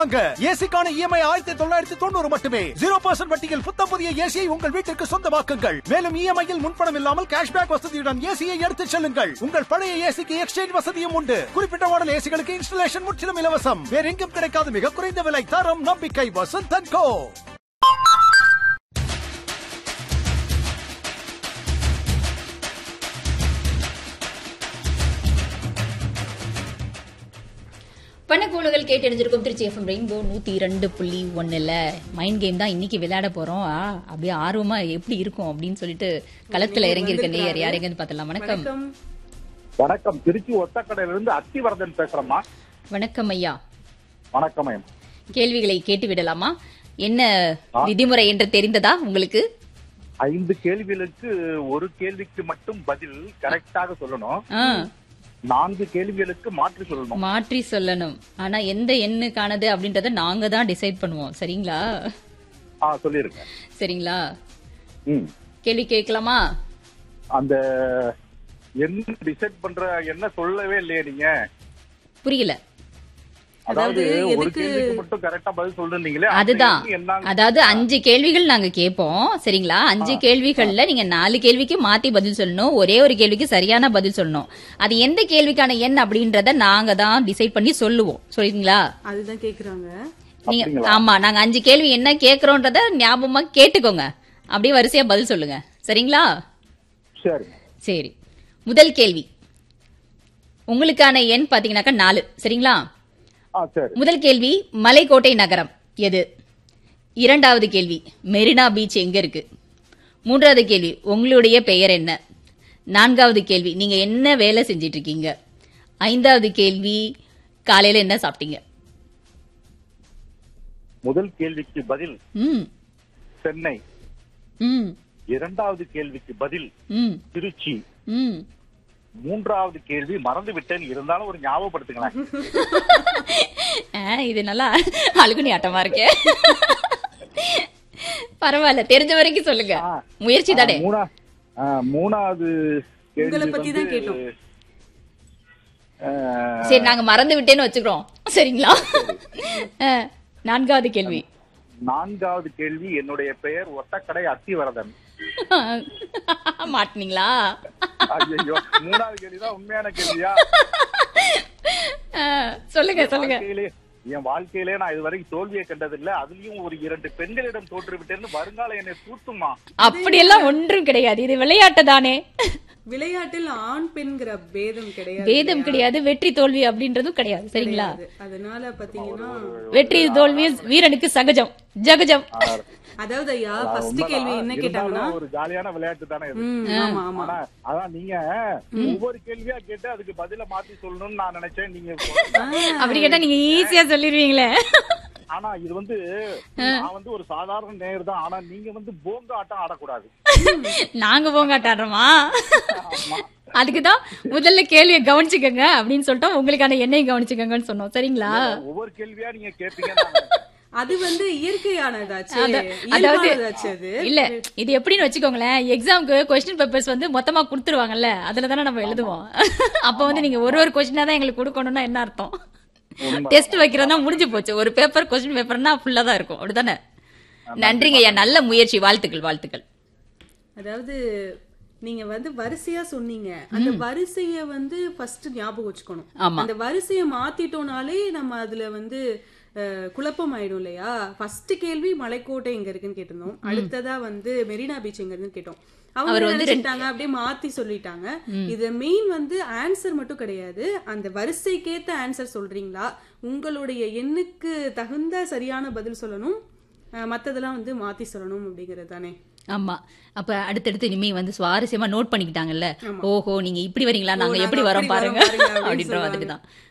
ஏசிக்கான EMI ஆயிரத்தி தொள்ளாயிரத்தி தொண்ணூறு மட்டுமே ஜீரோ பர்சன்ட் வட்டியில் புத்தம் புதிய ஏசியை உங்கள் வீட்டிற்கு சொந்தமாக்குங்கள் மேலும் இஎம்ஐயில் முன்பணம் இல்லாமல் கேஷ்பேக் வசதியுடன் ஏசியை எடுத்துச் செல்லுங்கள் உங்கள் பழைய ஏசிக்கு எக்ஸ்சேஞ்ச் வசதியும் உண்டு குறிப்பிட்ட மாடல் ஏசிகளுக்கு இன்ஸ்டலேஷன் முற்றிலும் இலவசம் வேற எங்கும் கிடைக்காத மிக குறைந்த விலை தரம் நம்பிக்கை வசந்த் கோ பண்ணக்கூழுகள் கேட்டு அணிஞ்சிருக்கும் திருச்சி எஃப்எம் ரெயின்போ நூத்தி இரண்டு புள்ளி ஒண்ணுல மைண்ட் கேம் தான் இன்னைக்கு விளையாட போறோம் ஆ, அப்படியே ஆர்வமா எப்படி இருக்கும் அப்படின்னு சொல்லிட்டு களத்துல இறங்கி இருக்க நேயர் யாரையும் பார்த்தலாம் வணக்கம் வணக்கம் திருச்சி ஒத்தக்கடையில இருந்து அத்திவரதன் பேசுறேம்மா வணக்கம் ஐயா வணக்கம் ஐயம் கேள்விகளை கேட்டு விடலாமா என்ன விதிமுறை என்று தெரிந்ததா உங்களுக்கு ஐந்து கேள்விகளுக்கு ஒரு கேள்விக்கு மட்டும் பதில் கரெக்டாக சொல்லணும் ஆ, நான்கு கேள்விகளுக்கு மாற்றி சொல்லணும் மாற்றி சொல்லணும் ஆனா எந்த எண்ணுக்கானது அப்படின்றத நாங்க தான் டிசைட் பண்ணுவோம் சரிங்களா ஆ சொல்லிருங்க சரிங்களா ம் கேள்வி கேட்கலாமா அந்த என்ன டிசைட் பண்ற என்ன சொல்லவே இல்லையே நீங்க புரியல அதாவது ஒரு கேள்விக்கு மட்டும் கரெக்டா பதில் சொல்றீங்களே அந்த அதுதான் எண்ணு என்னன்னு அதாவது அஞ்சு கேள்விகள் நாங்க கேட்போம் சரிங்களா அஞ்சு கேள்விகள்ல நீங்க நாலு கேள்விக்கு மாத்தி பதில் சொல்லணும் ஒரே ஒரு கேள்விக்கு சரியான பதில் சொல்லணும் அது எந்த கேள்விக்கான எண் அப்படின்றத நாங்க தான் டிசைட் பண்ணி சொல்லுவோம் சரிங்களா அதுதான் கேக்குறாங்க நீங்க ஆமா நாங்க அஞ்சு கேள்வி என்ன கேக்குறோன்றத ஞாபகமா கேட்டுக்கோங்க அப்படியே வரிசையா பதில் சொல்லுங்க சரிங்களா சரி சரி முதல் கேள்வி உங்களுக்கான எண் பாத்தீங்கன்னாக்கா நாலு சரிங்களா ஆ சரி முதல் கேள்வி மலைக்கோட்டை நகரம் எது இரண்டாவது கேள்வி மெரினா பீச் எங்க இருக்கு மூன்றாவது கேள்வி உங்களுடைய பெயர் என்ன நான்காவது கேள்வி நீங்க என்ன வேலை செஞ்சிட்டு இருக்கீங்க ஐந்தாவது கேள்வி காலையில என்ன சாப்பிட்டீங்க முதல் கேள்விக்கு பதில் ம் சென்னை ம் இரண்டாவது கேள்விக்கு பதில் ம் திருச்சி ம் மூன்றாவது கேள்வி மறந்து விட்டேன் இருந்தாலும் ஒரு ஞாபகப்படுத்துங்களேன் ஆ, இது நல்லா அழுகுனி ஆட்டமா இருக்கே பரவாயில்ல தெரிஞ்ச வரைக்கும் சொல்லுங்க ஆ. முயற்சி தானே ஆ, மூணா ஆ, மூணாவது கேள்வி உங்களை பத்தி தான் வந்து, கேட்டோம். ஆ, சரி நாங்க மறந்து விட்டேன்னு வச்சுக்கிறோம் சரிங்களா ஆ, நான்காவது கேள்வி நான்காவது கேள்வி என்னுடைய பெயர் ஒத்தக்கடை அத்திவரதன் மாட்டினீங்களா ஐயோ மூணாவது கேள்விதான் உண்மையான கேள்வியா ஆ, சொல்லுங்க சொல்லுங்க வாழ்க்கையிலே என் வாழ்க்கையிலே நான் இது வரைக்கும் தோல்வியை கண்டதில்ல அதுலயும் ஒரு இரண்டு பெண்களிடம் தோற்று விட்டேன்னு வருங்காலம் என்னை தூத்துமா அப்படியெல்லாம் ஒன்றும் கிடையாது இது விளையாட்டு தானே விளையாட்டில் ஆண் பெண்கிற பேதம் கிடையாது வேதம் கிடையாது வெற்றி தோல்வி அப்படின்றதும் கிடையாது சரிங்களா அது. அதனால பாத்தீங்கன்னா வெற்றி தோல்வி வீரனுக்கு சகஜம் ஜகஜம் அதாவது ஐயா ஃபர்ஸ்ட் கேள்வி என்ன கேட்டாங்கன்னா இருந்தாலும் ஒரு ஜாலியான விளையாட்டு தானே இது ம், ஆமா ஆமா ஆனா அதான் நீங்க ஒவ்வொரு கேள்வியா கேட்டு அதுக்கு பதில மாத்தி சொல்லணும்னு நான் நினைச்சேன் நீங்க அப்படி கேட்டா நீங்க ஈஸியா சொல்லிடுவீங்களே ஆனா இது வந்து நான் வந்து ஒரு சாதாரண நேயர் தான் ஆனா நீங்க வந்து போங்க ஆட்டம் ஆடக்கூடாது நாங்க போங்காட்டாடுறோமா அதுக்குதான் முதல்ல கேள்வியை கவனிச்சுக்கோங்க அப்படின்னு சொல்லிட்டோம் உங்களுக்கான எண்ணெய் கவனிச்சுக்கோங்கன்னு சொன்னோம் சரிங்களா ஒவ்வொரு கேள்வியா நீங்க கேட்பீங்கன்னு நான் நினைச்சேன். அது வந்து இயற்கையானதாச்சு அத- அதாவது இயல்பானதாச்சு அது இல்ல இது எப்படின்னு வச்சுக்கோங்களேன் எக்ஸாம்க்கு கொஸ்டின் பேப்பர்ஸ் வந்து மொத்தமா கொடுத்துருவாங்கல்ல அதுல தானே நம்ம எழுதுவோம் அப்ப வந்து நீங்க ஒரு ஒரு கொஸ்டினா தான் எங்களுக்கு கொடுக்கணும்னா என்ன அர்த்தம் டெஸ்ட் வைக்கிறதா முடிஞ்சு போச்சு ஒரு பேப்பர் கொஸ்டின் பேப்பர்னா ஃபுல்லா தான் இருக்கும் அப்படிதானே நன்றிங்க ஐயா நல்ல முயற்சி வாழ்த்துக்கள் வாழ்த்துக்கள் அதாவது நீங்க வந்து வரிசையா சொன்னீங்க அந்த வரிசைய வந்து ஃபர்ஸ்ட் ஞாபகம் வச்சுக்கணும் ஆமா. அந்த வரிசைய மாத்திட்டோம்னாலே நம்ம அதுல வந்து அஹ், குழப்பம் ஆயிடும் இல்லையா ஃபர்ஸ்ட் கேள்வி மலைக்கோட்டை எங்க இருக்குன்னு கேட்டிருந்தோம் அடுத்ததா வந்து மெரினா பீச் எங்க இருக்குன்னு கேட்டோம் அவங்க அவர் என்ன வந்து நினைச்சிட்டாங்க அப்படியே மாத்தி சொல்லிட்டாங்க இது மெயின் வந்து ஆன்சர் மட்டும் கிடையாது அந்த வரிசைக்கேத்த ஆன்சர் சொல்றீங்களா உங்களுடைய எண்ணுக்கு தகுந்த சரியான பதில் சொல்லணும் அஹ், மத்ததெல்லாம் வந்து மாத்தி சொல்லணும் அப்படிங்கிறது தானே ஆமா அப்ப அடுத்தடுத்து இனிமே வந்து சுவாரஸ்யமா நோட் பண்ணிக்கிட்டாங்கல்ல ஓஹோ நீங்க இப்படி வரீங்களா நாங்க நாங்க எப்படி வரோம் அப்படி பாருங்க வரோம் பாருங்க அப்படின்னு அப்படின்ற சொல்லுவாங்க. மாதிரி தான்